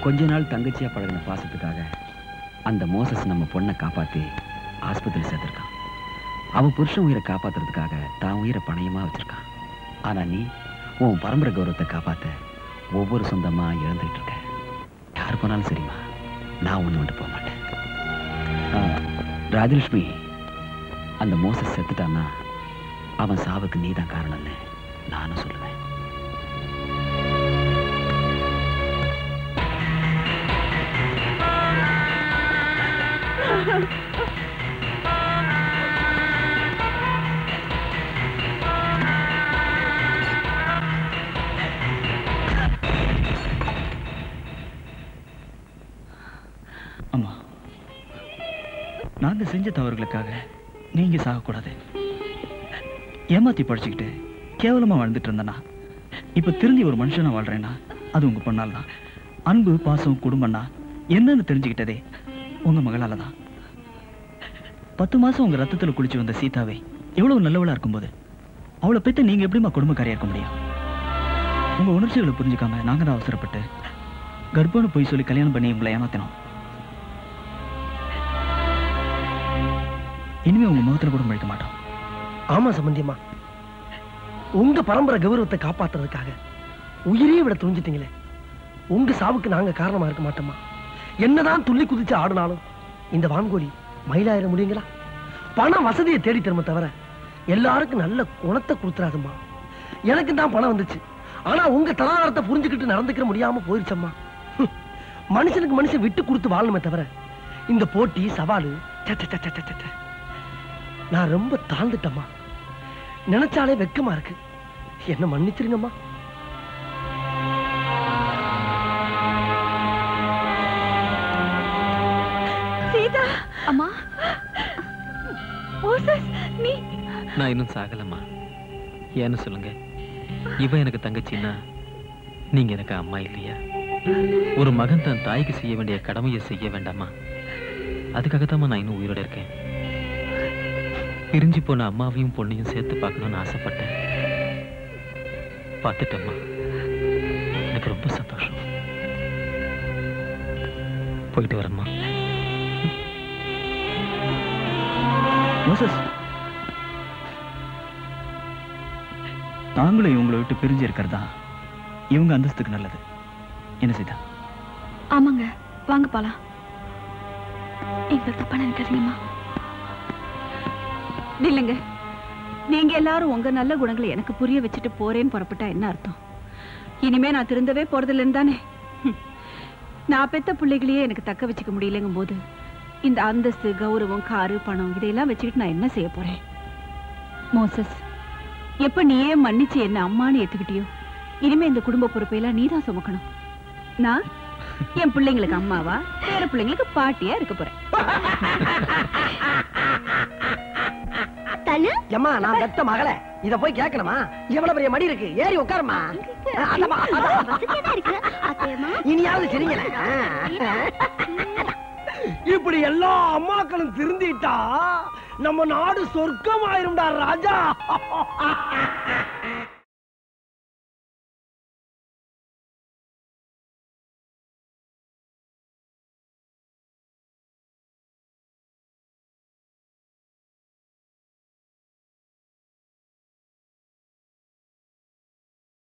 கொஞ்ச நாள் தங்கச்சியா பழகின பாசத்துக்காக அந்த மோசஸ் நம்ம பொண்ணை காப்பாத்தி ஆஸ்பத்திரி சேர்த்திருக்கான் அவன் புருஷன் உயிரை காப்பாத்துறதுக்காக தான் உயிரை பணயமா வச்சிருக்கான் ஆனா நீ உன் பரம்பரை கௌரவத்தை காப்பாத்த ஒவ்வொரு சொந்தமா இழந்துட்டு இருக்க யார் போனாலும் சரிம்மா நான் ஒண்ணு விட்டு போக மாட்டேன் ஆ, ராஜலட்சுமி அந்த மோசஸ் செத்துட்டான்னா அவன் சாவுக்கு நீதான் காரணம்னு நானும் சொல்லுவேன் அம்மா நாங்க செஞ்ச தவறுகளுக்காக நீங்க சாகக்கூடாது ஏமாத்தி படிச்சுக்கிட்டு கேவலமா வாழ்ந்துட்டு இருந்தேனா இப்ப திருந்தி ஒரு மனுஷனா வாழ்றேன்னா அது உங்க பொண்ணால தான் அன்பு பாசம் குடும்பம்னா என்னன்னு தெரிஞ்சுக்கிட்டதே உங்க மகளால தான் பத்து மாசம் உங்க ரத்தத்துல குளிச்சு வந்த சீதாவை எவ்வளவு நல்லவளா இருக்கும்போது அவளை பெத்த நீங்க எப்படிமா குடும்பக்காரியா இருக்க முடியும் உங்க உணர்ச்சிகளை புரிஞ்சுக்காம நாங்க தான் அவசரப்பட்டு கர்ப்பம்னு போய் சொல்லி கல்யாணம் பண்ணி உங்களை ஏமாத்தினோம் இனிமே உங்க முகத்துல கூட முழிக்க மாட்டோம் ஆமா சம்பந்தியம்மா உங்க பரம்பரை கௌரவத்தை காப்பாத்துறதுக்காக உயிரையே விட துணிஞ்சிட்டீங்களே உங்க சாவுக்கு நாங்க காரணமா இருக்க மாட்டோமா என்னதான் துள்ளி குதிச்சு ஆடினாலும் இந்த வான்கோழி மயிலாயிர முடியுங்களா பணம் வசதியை தேடி தருமே தவிர எல்லாருக்கும் நல்ல குணத்தை கொடுத்துறாதும்மா எனக்கு தான் பணம் வந்துச்சு ஆனா உங்க தலாதாரத்தை புரிஞ்சுக்கிட்டு நடந்துக்கிற முடியாம போயிருச்சம்மா ஹம். மனுஷனுக்கு மனுஷன் விட்டு கொடுத்து வாழணுமே தவிர இந்த போட்டி சவாலு ச்சே, ச்சே, ச்சே, ச்சே, ச்சே, ச்சே. நான் ரொம்ப தாழ்ந்துட்டம்மா நினைச்சாலே வெக்கமா இருக்கு என்ன மன்னிச்சிருங்கம்மா சீதா அம்மா மோசஸ் நீ நான் இன்னும் சாகலம்மா ஏன்னு சொல்லுங்க இவ எனக்கு தங்கச்சின்னா நீங்க எனக்கு அம்மா இல்லையா ஒரு மகன் தன் தாய்க்கு செய்ய வேண்டிய கடமையை செய்ய வேண்டாமா அதுக்காகத்தாம்மா நான் இன்னும் உயிரோட இருக்கேன் பிரிஞ்சு போன அம்மாவையும் பொண்ணையும் சேர்த்து பார்க்கணும்னு ஆசைப்பட்டேன் பார்த்துட்டேம்மா எனக்கு ரொம்ப சந்தோஷம் போயிட்டு வரேம்மா மோசஸ் நாங்களும் இவங்களை விட்டு பிரிஞ்சு இருக்கிறதா இவங்க அந்தஸ்துக்கு நல்லது என்ன சீதா ஆமாங்க வாங்க போலாம் எங்களை தப்பா நினைக்காதீங்கம்மா நில்லுங்க நீங்க எல்லாரும் உங்க நல்ல குணங்களை எனக்கு புரிய வச்சுட்டு போறேன்னு புறப்பட்டா என்ன அர்த்தம் இனிமே நான் திருந்தவே போறதில்லைன்னு தானே ஹம். நான் பெத்த பிள்ளைகளையே எனக்கு தக்க வச்சுக்க முடியலங்கும் போது இந்த அந்தஸ்து கௌரவம் காரு பணம் இதையெல்லாம் வச்சுக்கிட்டு நான் என்ன செய்ய போறேன் மோசஸ் எப்ப நீயே மன்னிச்சு என்ன அம்மான்னு ஏத்துக்கிட்டியோ இனிமே இந்த குடும்ப பொறுப்பையெல்லாம் நீதான் சுமக்கணும் நான் என் பிள்ளைங்களுக்கு அம்மாவா வேற பிள்ளைங்களுக்கு பாட்டியா இருக்க போறேன் தலு ஏம்மா நான் பெத்த மகளே இத போய் கேட்கணுமா எவ்வளவு பெரிய மடி இருக்கு ஏறி உட்காருமா அதம்மா, அதான். இருக்கு அத்தையம்மா இனியாவது சரிங்களேன் இப்படி எல்லா அம்மாக்களும் திருந்திட்டா நம்ம நாடு சொர்க்கம் ஆயிரும்டா ராஜா